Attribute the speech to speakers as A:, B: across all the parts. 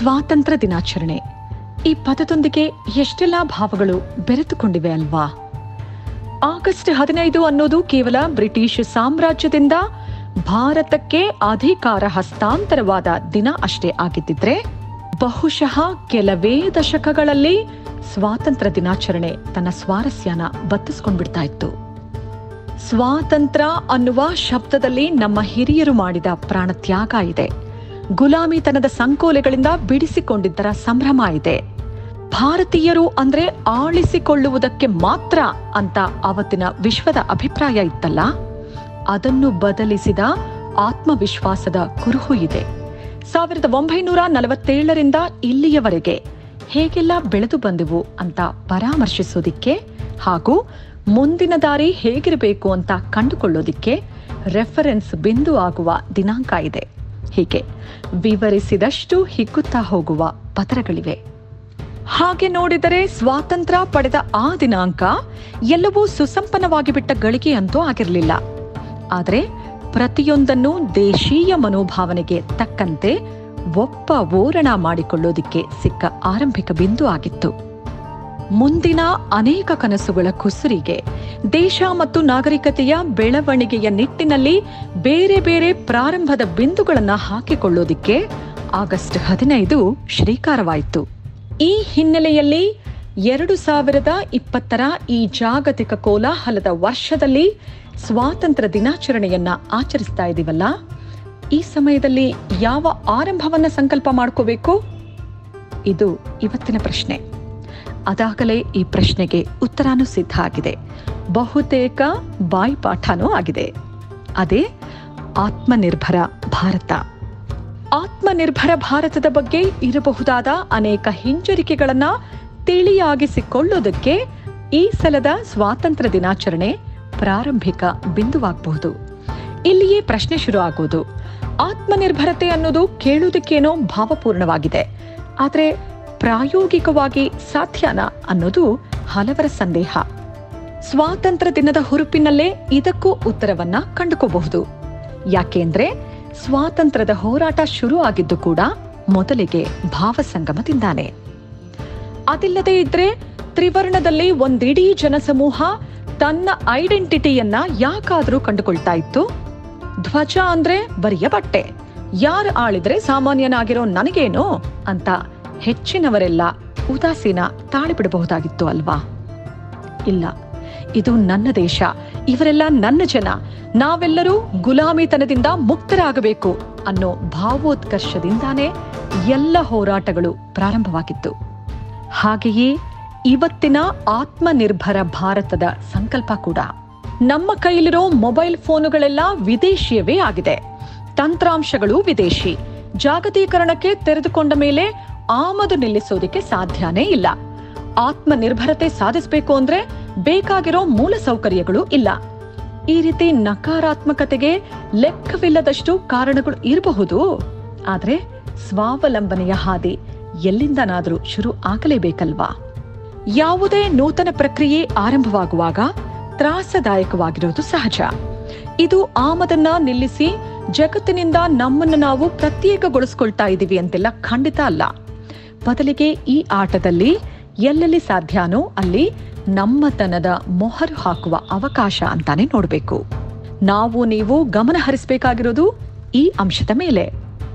A: ಸ್ವಾತಂತ್ರ್ಯ ದಿನಾಚರಣೆ ಈ ಪದದೊಂದಿಗೆ ಎಷ್ಟೆಲ್ಲ ಭಾವಗಳು ಬೆರೆತುಕೊಂಡಿವೆ ಅಲ್ವಾ ಆಗಸ್ಟ್ ಹದಿನೈದು ಅನ್ನೋದು ಕೇವಲ ಬ್ರಿಟಿಷ್ ಸಾಮ್ರಾಜ್ಯದಿಂದ ಭಾರತಕ್ಕೆ ಅಧಿಕಾರ ಹಸ್ತಾಂತರವಾದ ದಿನ ಅಷ್ಟೇ ಆಗಿದ್ದಿದ್ರೆ ಬಹುಶಃ ಕೆಲವೇ ದಶಕಗಳಲ್ಲಿ ಸ್ವಾತಂತ್ರ್ಯ ದಿನಾಚರಣೆ ತನ್ನ ಸ್ವಾರಸ್ಯನ ಬತ್ತಿಸ್ಕೊಂಡ್ಬಿಡ್ತಾ ಇತ್ತು ಸ್ವಾತಂತ್ರ್ಯ ಅನ್ನುವ ಶಬ್ದದಲ್ಲಿ ನಮ್ಮ ಹಿರಿಯರು ಮಾಡಿದ ಪ್ರಾಣತ್ಯಾಗ ಇದೆ ಗುಲಾಮಿತನದ ಸಂಕೋಲೆಗಳಿಂದ ಬಿಡಿಸಿಕೊಂಡಿದ್ದರ ಸಂಭ್ರಮ ಇದೆ ಭಾರತೀಯರು ಅಂದ್ರೆ ಆಳಿಸಿಕೊಳ್ಳುವುದಕ್ಕೆ ಮಾತ್ರ ಅಂತ ಅವತ್ತಿನ ವಿಶ್ವದ ಅಭಿಪ್ರಾಯ ಇತ್ತಲ್ಲ ಅದನ್ನು ಬದಲಿಸಿದ ಆತ್ಮವಿಶ್ವಾಸದ ಕುರುಹು ಇದೆ ಸಾವಿರದ ಒಂಬೈನೂರ ನಲವತ್ತೇಳರಿಂದ ಇಲ್ಲಿಯವರೆಗೆ ಹೇಗೆಲ್ಲ ಬೆಳೆದು ಬಂದೆವು ಅಂತ ಪರಾಮರ್ಶಿಸೋದಿಕ್ಕೆ ಹಾಗೂ ಮುಂದಿನ ದಾರಿ ಹೇಗಿರಬೇಕು ಅಂತ ಕಂಡುಕೊಳ್ಳೋದಿಕ್ಕೆ ರೆಫರೆನ್ಸ್ ಬಿಂದು ಆಗುವ ದಿನಾಂಕ ಇದೆ ಹೀಗೆ ವಿವರಿಸಿದಷ್ಟು ಹಿಗ್ಗುತ್ತಾ ಹೋಗುವ ಪದರಗಳಿವೆ ಹಾಗೆ ನೋಡಿದರೆ ಸ್ವಾತಂತ್ರ್ಯ ಪಡೆದ ಆ ದಿನಾಂಕ ಎಲ್ಲವೂ ಸುಸಂಪನ್ನವಾಗಿ ಬಿಟ್ಟ ಗಳಿಗೆ ಅಂತೂ ಆಗಿರಲಿಲ್ಲ ಆದರೆ ಪ್ರತಿಯೊಂದನ್ನು ದೇಶೀಯ ಮನೋಭಾವನೆಗೆ ತಕ್ಕಂತೆ ಒಪ್ಪ ಓರಣ ಮಾಡಿಕೊಳ್ಳೋದಿಕ್ಕೆ ಸಿಕ್ಕ ಆರಂಭಿಕ ಬಿಂದು ಆಗಿತ್ತು ಮುಂದಿನ ಅನೇಕ ಕನಸುಗಳ ಕುಸುರಿಗೆ ದೇಶ ಮತ್ತು ನಾಗರಿಕತೆಯ ಬೆಳವಣಿಗೆಯ ನಿಟ್ಟಿನಲ್ಲಿ ಬೇರೆ ಬೇರೆ ಪ್ರಾರಂಭದ ಬಿಂದುಗಳನ್ನ ಹಾಕಿಕೊಳ್ಳೋದಿಕ್ಕೆ ಆಗಸ್ಟ್ ಹದಿನೈದು ಶ್ರೀಕಾರವಾಯಿತು ಈ ಹಿನ್ನೆಲೆಯಲ್ಲಿ ಎರಡು ಸಾವಿರದ ಇಪ್ಪತ್ತರ ಈ ಜಾಗತಿಕ ಕೋಲಾಹಲದ ವರ್ಷದಲ್ಲಿ ಸ್ವಾತಂತ್ರ್ಯ ದಿನಾಚರಣೆಯನ್ನ ಆಚರಿಸ್ತಾ ಇದೀವಲ್ಲ ಈ ಸಮಯದಲ್ಲಿ ಯಾವ ಆರಂಭವನ್ನ ಸಂಕಲ್ಪ ಮಾಡ್ಕೋಬೇಕು ಇದು ಇವತ್ತಿನ ಪ್ರಶ್ನೆ ಅದಾಗಲೇ ಈ ಪ್ರಶ್ನೆಗೆ ಉತ್ತರಾನು ಸಿದ್ಧ ಆಗಿದೆ ಬಹುತೇಕ ಬಾಯ್ಪಾಠನೂ ಆಗಿದೆ ಅದೇ ಆತ್ಮನಿರ್ಭರ ಭಾರತ ಆತ್ಮನಿರ್ಭರ ಭಾರತದ ಬಗ್ಗೆ ಇರಬಹುದಾದ ಅನೇಕ ಹಿಂಜರಿಕೆಗಳನ್ನ ತಿಳಿಯಾಗಿಸಿಕೊಳ್ಳೋದಕ್ಕೆ ಈ ಸಲದ ಸ್ವಾತಂತ್ರ್ಯ ದಿನಾಚರಣೆ ಪ್ರಾರಂಭಿಕ ಬಿಂದುವಾಗಬಹುದು ಇಲ್ಲಿಯೇ ಪ್ರಶ್ನೆ ಶುರು ಆಗೋದು ಆತ್ಮನಿರ್ಭರತೆ ಅನ್ನೋದು ಕೇಳುವುದಕ್ಕೇನೋ ಭಾವಪೂರ್ಣವಾಗಿದೆ ಆದರೆ ಪ್ರಾಯೋಗಿಕವಾಗಿ ಸಾಧ್ಯನಾ ಅನ್ನೋದು ಹಲವರ ಸಂದೇಹ ಸ್ವಾತಂತ್ರ್ಯ ದಿನದ ಹುರುಪಿನಲ್ಲೇ ಇದಕ್ಕೂ ಉತ್ತರವನ್ನ ಕಂಡುಕೋಬಹುದು ಯಾಕೆಂದ್ರೆ ಸ್ವಾತಂತ್ರ್ಯದ ಹೋರಾಟ ಶುರು ಆಗಿದ್ದು ಕೂಡ ಮೊದಲಿಗೆ ಭಾವಸಂಗಮದಿಂದಾನೆ ಅದಿಲ್ಲದೆ ಇದ್ರೆ ತ್ರಿವರ್ಣದಲ್ಲಿ ಒಂದಿಡೀ ಜನಸಮೂಹ ತನ್ನ ಐಡೆಂಟಿಟಿಯನ್ನ ಯಾಕಾದ್ರೂ ಕಂಡುಕೊಳ್ತಾ ಇತ್ತು ಧ್ವಜ ಅಂದ್ರೆ ಬರಿಯ ಬಟ್ಟೆ ಯಾರು ಆಳಿದ್ರೆ ಸಾಮಾನ್ಯನಾಗಿರೋ ನನಗೇನು ಅಂತ ಹೆಚ್ಚಿನವರೆಲ್ಲ ಉದಾಸೀನ ತಾಳಿಬಿಡಬಹುದಾಗಿತ್ತು ಅಲ್ವಾ ಇಲ್ಲ ಇದು ನನ್ನ ದೇಶ ಇವರೆಲ್ಲ ನನ್ನ ಜನ ನಾವೆಲ್ಲರೂ ಗುಲಾಮಿತನದಿಂದ ಮುಕ್ತರಾಗಬೇಕು ಅನ್ನೋ ಭಾವೋತ್ಕರ್ಷದಿಂದಾನೇ ಎಲ್ಲ ಹೋರಾಟಗಳು ಪ್ರಾರಂಭವಾಗಿತ್ತು ಹಾಗೆಯೇ ಇವತ್ತಿನ ಆತ್ಮನಿರ್ಭರ ಭಾರತದ ಸಂಕಲ್ಪ ಕೂಡ ನಮ್ಮ ಕೈಲಿರೋ ಮೊಬೈಲ್ ಫೋನುಗಳೆಲ್ಲ ವಿದೇಶಿಯವೇ ಆಗಿದೆ ತಂತ್ರಾಂಶಗಳು ವಿದೇಶಿ ಜಾಗತೀಕರಣಕ್ಕೆ ತೆರೆದುಕೊಂಡ ಮೇಲೆ ಆಮದು ನಿಲ್ಲಿಸೋದಕ್ಕೆ ಸಾಧ್ಯನೇ ಇಲ್ಲ ಆತ್ಮನಿರ್ಭರತೆ ಸಾಧಿಸಬೇಕು ಅಂದ್ರೆ ಬೇಕಾಗಿರೋ ಮೂಲ ಸೌಕರ್ಯಗಳು ಇಲ್ಲ ಈ ರೀತಿ ನಕಾರಾತ್ಮಕತೆಗೆ ಲೆಕ್ಕವಿಲ್ಲದಷ್ಟು ಕಾರಣಗಳು ಇರಬಹುದು ಆದ್ರೆ ಸ್ವಾವಲಂಬನೆಯ ಹಾದಿ ಎಲ್ಲಿಂದನಾದ್ರೂ ಶುರು ಆಗಲೇಬೇಕಲ್ವಾ ಯಾವುದೇ ನೂತನ ಪ್ರಕ್ರಿಯೆ ಆರಂಭವಾಗುವಾಗ ತ್ರಾಸದಾಯಕವಾಗಿರೋದು ಸಹಜ ಇದು ಆಮದನ್ನ ನಿಲ್ಲಿಸಿ ಜಗತ್ತಿನಿಂದ ನಮ್ಮನ್ನು ನಾವು ಪ್ರತ್ಯೇಕಗೊಳಿಸ್ಕೊಳ್ತಾ ಇದ್ದೀವಿ ಅಂತೆಲ್ಲ ಖಂಡಿತ ಅಲ್ಲ ಬದಲಿಗೆ ಈ ಆಟದಲ್ಲಿ ಎಲ್ಲೆಲ್ಲಿ ಸಾಧ್ಯನೋ ಅಲ್ಲಿ ನಮ್ಮತನದ ಮೊಹರು ಹಾಕುವ ಅವಕಾಶ ಅಂತಾನೆ ನೋಡಬೇಕು ನಾವು ನೀವು ಗಮನ ಹರಿಸಬೇಕಾಗಿರೋದು ಈ ಅಂಶದ ಮೇಲೆ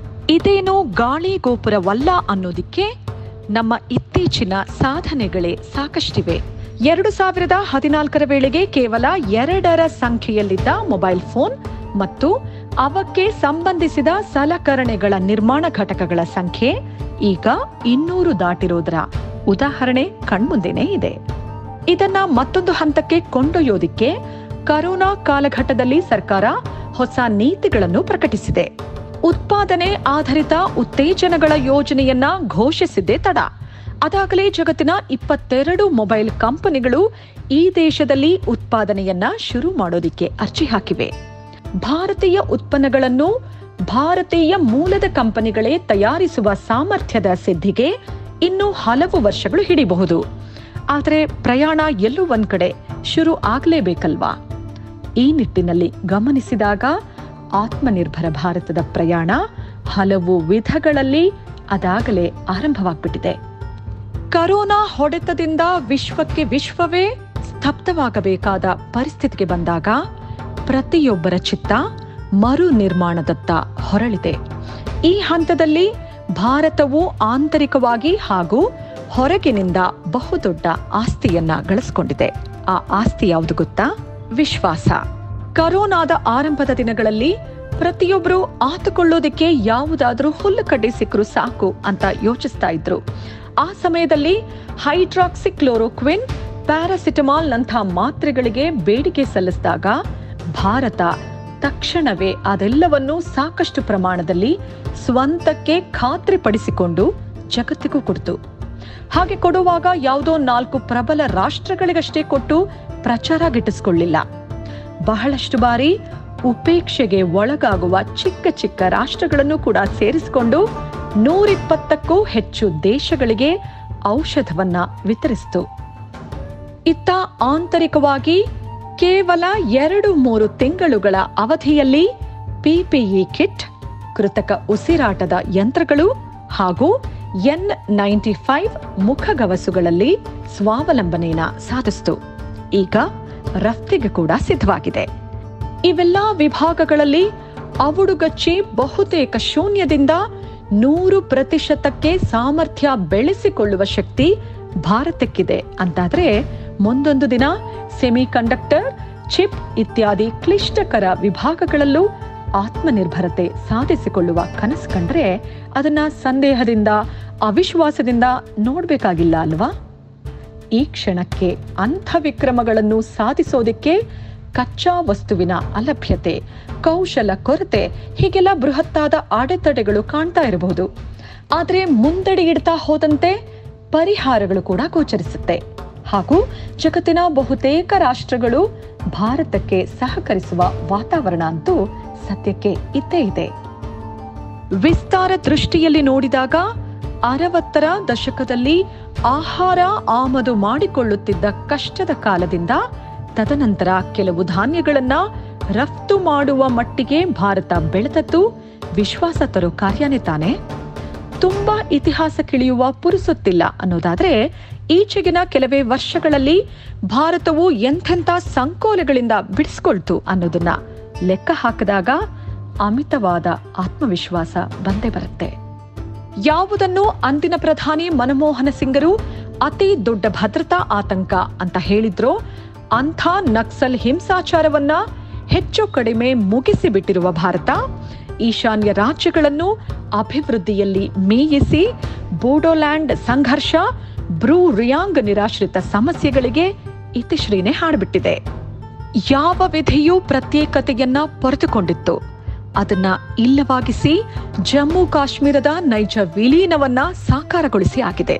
A: ಇದೇನು ಗಾಳಿ ಗೋಪುರವಲ್ಲ ಅನ್ನೋದಿಕ್ಕೆ ನಮ್ಮ ಇತ್ತೀಚಿನ ಸಾಧನೆಗಳೇ ಸಾಕಷ್ಟಿವೆ ಎರಡು ಸಾವಿರದ ಹದಿನಾಲ್ಕರ ವೇಳೆಗೆ ಕೇವಲ ಎರಡರ ಸಂಖ್ಯೆಯಲ್ಲಿದ್ದ ಮೊಬೈಲ್ ಫೋನ್ ಮತ್ತು ಅವಕ್ಕೆ ಸಂಬಂಧಿಸಿದ ಸಲಕರಣೆಗಳ ನಿರ್ಮಾಣ ಘಟಕಗಳ ಸಂಖ್ಯೆ ಈಗ ಇನ್ನೂರು ದಾಟಿರೋದರ ಉದಾಹರಣೆ ಕಣ್ಮುಂದೆನೇ ಇದೆ ಇದನ್ನ ಮತ್ತೊಂದು ಹಂತಕ್ಕೆ ಕೊಂಡೊಯ್ಯೋದಿಕ್ಕೆ ಕರೋನಾ ಕಾಲಘಟ್ಟದಲ್ಲಿ ಸರ್ಕಾರ ಹೊಸ ನೀತಿಗಳನ್ನು ಪ್ರಕಟಿಸಿದೆ ಉತ್ಪಾದನೆ ಆಧಾರಿತ ಉತ್ತೇಜನಗಳ ಯೋಜನೆಯನ್ನ ಘೋಷಿಸಿದ್ದೇ ತಡ ಅದಾಗಲೇ ಜಗತ್ತಿನ ಇಪ್ಪತ್ತೆರಡು ಮೊಬೈಲ್ ಕಂಪನಿಗಳು ಈ ದೇಶದಲ್ಲಿ ಉತ್ಪಾದನೆಯನ್ನ ಶುರು ಮಾಡೋದಿಕ್ಕೆ ಅರ್ಜಿ ಹಾಕಿವೆ ಭಾರತೀಯ ಉತ್ಪನ್ನಗಳನ್ನು ಭಾರತೀಯ ಮೂಲದ ಕಂಪನಿಗಳೇ ತಯಾರಿಸುವ ಸಾಮರ್ಥ್ಯದ ಸಿದ್ಧಿಗೆ ಇನ್ನು ಹಲವು ವರ್ಷಗಳು ಹಿಡಿಬಹುದು ಆದರೆ ಪ್ರಯಾಣ ಎಲ್ಲೋ ಒಂದ್ ಕಡೆ ಶುರು ಆಗ್ಲೇಬೇಕಲ್ವಾ ಈ ನಿಟ್ಟಿನಲ್ಲಿ ಗಮನಿಸಿದಾಗ ಆತ್ಮನಿರ್ಭರ ಭಾರತದ ಪ್ರಯಾಣ ಹಲವು ವಿಧಗಳಲ್ಲಿ ಅದಾಗಲೇ ಆರಂಭವಾಗ್ಬಿಟ್ಟಿದೆ ಕರೋನಾ ಹೊಡೆತದಿಂದ ವಿಶ್ವಕ್ಕೆ ವಿಶ್ವವೇ ಸ್ತಬ್ಧವಾಗಬೇಕಾದ ಪರಿಸ್ಥಿತಿಗೆ ಬಂದಾಗ ಪ್ರತಿಯೊಬ್ಬರ ಚಿತ್ತ ಮರು ನಿರ್ಮಾಣದತ್ತ ಹೊರಳಿದೆ ಈ ಹಂತದಲ್ಲಿ ಭಾರತವು ಆಂತರಿಕವಾಗಿ ಹಾಗೂ ಹೊರಗಿನಿಂದ ಬಹುದೊಡ್ಡ ಆಸ್ತಿಯನ್ನ ಗಳಿಸಿಕೊಂಡಿದೆ ಆ ಆಸ್ತಿ ಯಾವುದು ಗೊತ್ತಾ ವಿಶ್ವಾಸ ಕರೋನಾದ ಆರಂಭದ ದಿನಗಳಲ್ಲಿ ಪ್ರತಿಯೊಬ್ಬರು ಆತುಕೊಳ್ಳೋದಕ್ಕೆ ಯಾವುದಾದ್ರೂ ಹುಲ್ಲು ಕಡ್ಡಿ ಸಿಕ್ಕರು ಸಾಕು ಅಂತ ಯೋಚಿಸ್ತಾ ಇದ್ರು ಆ ಸಮಯದಲ್ಲಿ ಹೈಡ್ರಾಕ್ಸಿಕ್ಲೋರೋಕ್ವಿನ್ ಪ್ಯಾರಾಸಿಟಮಾಲ್ ನಂಥ ಮಾತ್ರೆಗಳಿಗೆ ಬೇಡಿಕೆ ಸಲ್ಲಿಸಿದಾಗ ಭಾರತ ತಕ್ಷಣವೇ ಅದೆಲ್ಲವನ್ನೂ ಸಾಕಷ್ಟು ಪ್ರಮಾಣದಲ್ಲಿ ಸ್ವಂತಕ್ಕೆ ಖಾತ್ರಿಪಡಿಸಿಕೊಂಡು ಜಗತ್ತಿಗೂ ಕೊಡ್ತು ಹಾಗೆ ಕೊಡುವಾಗ ಯಾವುದೋ ನಾಲ್ಕು ಪ್ರಬಲ ರಾಷ್ಟ್ರಗಳಿಗಷ್ಟೇ ಕೊಟ್ಟು ಪ್ರಚಾರ ಗಿಟ್ಟಿಸ್ಕೊಳ್ಳಿಲ್ಲ ಬಹಳಷ್ಟು ಬಾರಿ ಉಪೇಕ್ಷೆಗೆ ಒಳಗಾಗುವ ಚಿಕ್ಕ ಚಿಕ್ಕ ರಾಷ್ಟ್ರಗಳನ್ನು ಕೂಡ ಸೇರಿಸಿಕೊಂಡು ನೂರಿಪ್ಪತ್ತಕ್ಕೂ ಹೆಚ್ಚು ದೇಶಗಳಿಗೆ ಔಷಧವನ್ನ ವಿತರಿಸಿತು ಇತ್ತ ಆಂತರಿಕವಾಗಿ ಕೇವಲ ಎರಡು ಮೂರು ತಿಂಗಳುಗಳ ಅವಧಿಯಲ್ಲಿ ಪಿಪಿಇ ಕಿಟ್ ಕೃತಕ ಉಸಿರಾಟದ ಯಂತ್ರಗಳು ಹಾಗೂ ಎನ್ ನೈಂಟಿ ಫೈವ್ ಮುಖಗವಸುಗಳಲ್ಲಿ ಸ್ವಾವಲಂಬನೆಯನ್ನ ಸಾಧಿಸಿತು ಈಗ ರಫ್ತಿಗೆ ಕೂಡ ಸಿದ್ಧವಾಗಿದೆ ಇವೆಲ್ಲ ವಿಭಾಗಗಳಲ್ಲಿ ಅವುಡುಗಚ್ಚಿ ಬಹುತೇಕ ಶೂನ್ಯದಿಂದ ನೂರು ಪ್ರತಿಶತಕ್ಕೆ ಸಾಮರ್ಥ್ಯ ಬೆಳೆಸಿಕೊಳ್ಳುವ ಶಕ್ತಿ ಭಾರತಕ್ಕಿದೆ ಅಂತಾದ್ರೆ ಮುಂದೊಂದು ದಿನ ಸೆಮಿ ಕಂಡಕ್ಟರ್ ಚಿಪ್ ಇತ್ಯಾದಿ ಕ್ಲಿಷ್ಟಕರ ವಿಭಾಗಗಳಲ್ಲೂ ಆತ್ಮನಿರ್ಭರತೆ ಸಾಧಿಸಿಕೊಳ್ಳುವ ಕನಸು ಕಂಡ್ರೆ ಅದನ್ನ ಸಂದೇಹದಿಂದ ಅವಿಶ್ವಾಸದಿಂದ ನೋಡ್ಬೇಕಾಗಿಲ್ಲ ಅಲ್ವಾ ಈ ಕ್ಷಣಕ್ಕೆ ಅಂಥ ವಿಕ್ರಮಗಳನ್ನು ಸಾಧಿಸೋದಿಕ್ಕೆ ಕಚ್ಚಾ ವಸ್ತುವಿನ ಅಲಭ್ಯತೆ ಕೌಶಲ ಕೊರತೆ ಹೀಗೆಲ್ಲ ಬೃಹತ್ತಾದ ಅಡೆತಡೆಗಳು ಕಾಣ್ತಾ ಇರಬಹುದು ಆದ್ರೆ ಮುಂದಡಿ ಇಡ್ತಾ ಹೋದಂತೆ ಪರಿಹಾರಗಳು ಕೂಡ ಗೋಚರಿಸುತ್ತೆ ಹಾಗೂ ಜಗತ್ತಿನ ಬಹುತೇಕ ರಾಷ್ಟ್ರಗಳು ಭಾರತಕ್ಕೆ ಸಹಕರಿಸುವ ವಾತಾವರಣ ಅಂತೂ ಸದ್ಯಕ್ಕೆ ಇದ್ದೇ ಇದೆ ವಿಸ್ತಾರ ದೃಷ್ಟಿಯಲ್ಲಿ ನೋಡಿದಾಗ ಅರವತ್ತರ ದಶಕದಲ್ಲಿ ಆಹಾರ ಆಮದು ಮಾಡಿಕೊಳ್ಳುತ್ತಿದ್ದ ಕಷ್ಟದ ಕಾಲದಿಂದ ತದನಂತರ ಕೆಲವು ಧಾನ್ಯಗಳನ್ನ ರಫ್ತು ಮಾಡುವ ಮಟ್ಟಿಗೆ ಭಾರತ ಬೆಳೆದದ್ದು ವಿಶ್ವಾಸ ತರೋ ಕಾರ್ಯನೇ ತಾನೆ ತುಂಬಾ ಇತಿಹಾಸ ಕಿಳಿಯುವ ಪುರುಸೊತ್ತಿಲ್ಲ ಅನ್ನೋದಾದ್ರೆ ಈಚೆಗಿನ ಕೆಲವೇ ವರ್ಷಗಳಲ್ಲಿ ಭಾರತವು ಎಂಥೆಂಥ ಸಂಕೋಲೆಗಳಿಂದ ಬಿಡಿಸ್ಕೊಳ್ತು ಅನ್ನೋದನ್ನ ಲೆಕ್ಕ ಹಾಕಿದಾಗ ಅಮಿತವಾದ ಆತ್ಮವಿಶ್ವಾಸ ಬಂದೇ ಬರುತ್ತೆ ಯಾವುದನ್ನು ಅಂದಿನ ಪ್ರಧಾನಿ ಮನಮೋಹನ ಸಿಂಗರು ಅತಿ ದೊಡ್ಡ ಭದ್ರತಾ ಆತಂಕ ಅಂತ ಹೇಳಿದ್ರೋ ಅಂಥ ನಕ್ಸಲ್ ಹಿಂಸಾಚಾರವನ್ನ ಹೆಚ್ಚು ಕಡಿಮೆ ಮುಗಿಸಿ ಬಿಟ್ಟಿರುವ ಭಾರತ ಈಶಾನ್ಯ ರಾಜ್ಯಗಳನ್ನು ಅಭಿವೃದ್ಧಿಯಲ್ಲಿ ಮೇಯಿಸಿ ಬೋಡೋಲ್ಯಾಂಡ್ ಸಂಘರ್ಷ ಬ್ರೂ ರಿಯಾಂಗ್ ನಿರಾಶ್ರಿತ ಸಮಸ್ಯೆಗಳಿಗೆ ಇತಿಶ್ರೀನೆ ಹಾಡ್ಬಿಟ್ಟಿದೆ ಯಾವ ವಿಧಿಯೂ ಪ್ರತ್ಯೇಕತೆಯನ್ನ ಪೊರೆತುಕೊಂಡಿತ್ತು ಅದನ್ನ ಇಲ್ಲವಾಗಿಸಿ ಜಮ್ಮು ಕಾಶ್ಮೀರದ ನೈಜ ವಿಲೀನವನ್ನ ಸಾಕಾರಗೊಳಿಸಿ ಆಗಿದೆ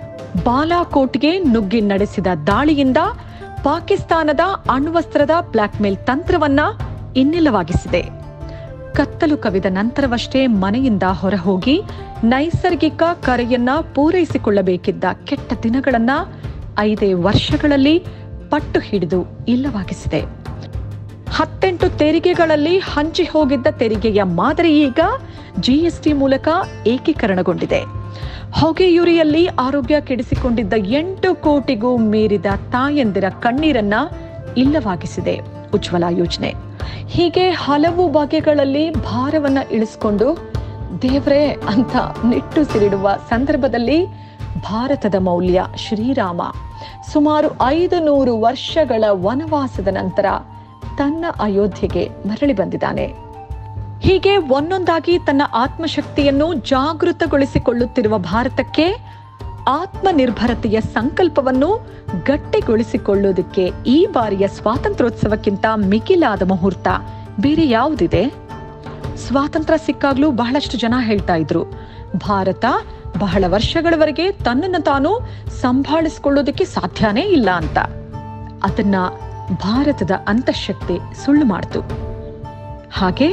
A: ಬಾಲಾಕೋಟ್ಗೆ ನುಗ್ಗಿ ನಡೆಸಿದ ದಾಳಿಯಿಂದ ಪಾಕಿಸ್ತಾನದ ಅಣ್ವಸ್ತ್ರದ ಬ್ಲಾಕ್ಮೇಲ್ ತಂತ್ರವನ್ನ ಇನ್ನಿಲ್ಲವಾಗಿಸಿದೆ ಕತ್ತಲು ಕವಿದ ನಂತರವಷ್ಟೇ ಮನೆಯಿಂದ ಹೊರಹೋಗಿ ನೈಸರ್ಗಿಕ ಕರೆಯನ್ನ ಪೂರೈಸಿಕೊಳ್ಳಬೇಕಿದ್ದ ಕೆಟ್ಟ ದಿನಗಳನ್ನ ಐದೇ ವರ್ಷಗಳಲ್ಲಿ ಪಟ್ಟು ಹಿಡಿದು ಇಲ್ಲವಾಗಿಸಿದೆ ಹತ್ತೆಂಟು ತೆರಿಗೆಗಳಲ್ಲಿ ಹಂಚಿ ಹೋಗಿದ್ದ ತೆರಿಗೆಯ ಮಾದರಿ ಈಗ ಜಿಎಸ್ಟಿ ಮೂಲಕ ಏಕೀಕರಣಗೊಂಡಿದೆ ಹೊಗೆಯುರಿಯಲ್ಲಿ ಆರೋಗ್ಯ ಕೆಡಿಸಿಕೊಂಡಿದ್ದ ಎಂಟು ಕೋಟಿಗೂ ಮೀರಿದ ತಾಯಂದಿರ ಕಣ್ಣೀರನ್ನ ಇಲ್ಲವಾಗಿಸಿದೆ ಉಜ್ವಲ ಯೋಜನೆ ಹೀಗೆ ಹಲವು ಬಗೆಗಳಲ್ಲಿ ಭಾರವನ್ನ ಇಳಿಸ್ಕೊಂಡು ದೇವ್ರೇ ಅಂತ ನಿಟ್ಟುಸಿರಿಡುವ ಸಂದರ್ಭದಲ್ಲಿ ಭಾರತದ ಮೌಲ್ಯ ಶ್ರೀರಾಮ ಸುಮಾರು ಐದು ನೂರು ವರ್ಷಗಳ ವನವಾಸದ ನಂತರ ತನ್ನ ಅಯೋಧ್ಯೆಗೆ ಮರಳಿ ಬಂದಿದ್ದಾನೆ ಹೀಗೆ ಒಂದೊಂದಾಗಿ ತನ್ನ ಆತ್ಮಶಕ್ತಿಯನ್ನು ಜಾಗೃತಗೊಳಿಸಿಕೊಳ್ಳುತ್ತಿರುವ ಭಾರತಕ್ಕೆ ಆತ್ಮನಿರ್ಭರತೆಯ ಸಂಕಲ್ಪವನ್ನು ಗಟ್ಟಿಗೊಳಿಸಿಕೊಳ್ಳುವುದಕ್ಕೆ ಈ ಬಾರಿಯ ಸ್ವಾತಂತ್ರ್ಯೋತ್ಸವಕ್ಕಿಂತ ಮಿಗಿಲಾದ ಮುಹೂರ್ತ ಬೇರೆ ಯಾವುದಿದೆ ಸ್ವಾತಂತ್ರ್ಯ ಸಿಕ್ಕಾಗ್ಲೂ ಬಹಳಷ್ಟು ಜನ ಹೇಳ್ತಾ ಇದ್ರು ಭಾರತ ಬಹಳ ವರ್ಷಗಳವರೆಗೆ ತನ್ನನ್ನು ತಾನು ಸಂಭಾಳಿಸಿಕೊಳ್ಳೋದಕ್ಕೆ ಸಾಧ್ಯನೇ ಇಲ್ಲ ಅಂತ ಅದನ್ನ ಭಾರತದ ಅಂತಃಶಕ್ತಿ ಸುಳ್ಳು ಮಾಡ್ತು ಹಾಗೆ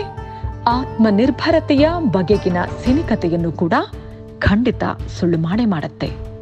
A: ಆತ್ಮನಿರ್ಭರತೆಯ ಬಗೆಗಿನ ಸಿನಿಕತೆಯನ್ನು ಕೂಡ ಖಂಡಿತ ಸುಳ್ಳು ಮಾಡೇ ಮಾಡುತ್ತೆ